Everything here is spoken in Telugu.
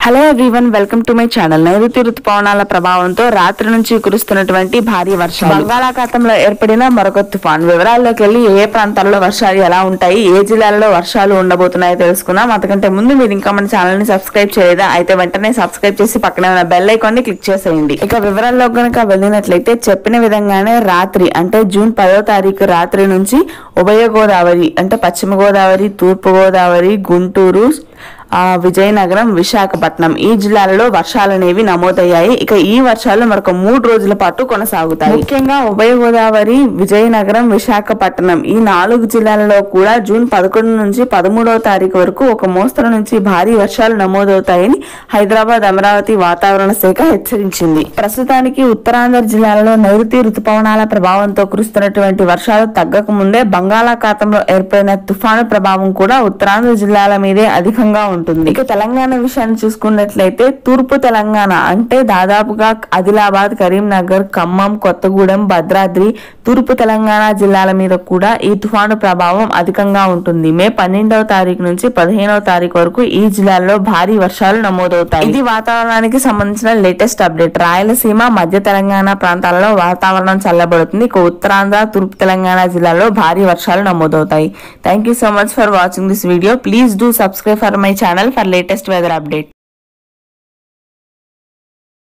hello everyone welcome to my channel నైరుతి ఋతుపవనాల ప్రభావంతో రాత్రి నుంచి కురుస్తున్నటువంటి భారీ వర్షాలు బంగాళాఖాతంలో ఏర్పడిన మరొక తుఫాన్ వివరాల్లోకి వెళ్ళి ఏ ఏ ప్రాంతాల్లో వర్షాలు ఎలా ఉంటాయి ఏ జిల్లాల్లో వర్షాలు ఉండబోతున్నాయో తెలుసుకుందాం అంతకంటే ముందు మీరు ఇంకా మన ఛానల్ ని సబ్స్క్రైబ్ చేయలేదా అయితే వెంటనే సబ్స్క్రైబ్ చేసి పక్కనే ఉన్న బెల్ ఐకాన్ ని క్లిక్ చేసేయండి ఇక వివరాల్లో కనుక వెళ్ళినట్లయితే చెప్పిన విధంగానే రాత్రి అంటే జూన్ పదో తారీఖు రాత్రి నుంచి ఉభయ గోదావరి అంటే పశ్చిమ గోదావరి తూర్పు గోదావరి గుంటూరు ఆ విజయనగరం విశాఖపట్నం ఈ జిల్లాలలో వర్షాలు అనేవి నమోదయ్యాయి ఇక ఈ వర్షాలు మరొక మూడు రోజుల పాటు కొనసాగుతాయి ముఖ్యంగా ఉభయ గోదావరి విజయనగరం విశాఖపట్నం ఈ నాలుగు జిల్లాలలో కూడా జూన్ పదకొండు నుంచి పదమూడవ తారీఖు వరకు ఒక మోస్తరు నుంచి భారీ వర్షాలు నమోదవుతాయని హైదరాబాద్ అమరావతి వాతావరణ శాఖ హెచ్చరించింది ప్రస్తుతానికి ఉత్తరాంధ్ర జిల్లాలలో నైరుతి రుతుపవనాల ప్రభావంతో కురుస్తున్నటువంటి వర్షాలు తగ్గక ముందే బంగాళాఖాతంలో ఏర్పడిన తుఫాను ప్రభావం కూడా ఉత్తరాంధ్ర జిల్లాల మీదే అధికంగా ఉంటుంది ఇక తెలంగాణ విషయాన్ని చూసుకున్నట్లయితే తూర్పు తెలంగాణ అంటే దాదాపుగా ఆదిలాబాద్ కరీంనగర్ ఖమ్మం కొత్తగూడెం భద్రాద్రి తూర్పు తెలంగాణ జిల్లాల మీద కూడా ఈ తుఫాను ప్రభావం అధికంగా ఉంటుంది మే పన్నెండవ తారీఖు నుంచి పదిహేనవ తారీఖు వరకు ఈ జిల్లాల్లో భారీ వర్షాలు నమోదవుతాయి ఇది వాతావరణానికి సంబంధించిన లేటెస్ట్ అప్డేట్ రాయలసీమ మధ్య తెలంగాణ ప్రాంతాలలో వాతావరణం చల్లబడుతుంది ఇక ఉత్తరాంధ్ర తూర్పు తెలంగాణ జిల్లాలో భారీ వర్షాలు నమోదవుతాయి thank you so much for watching this video please do subscribe for my channel for latest weather update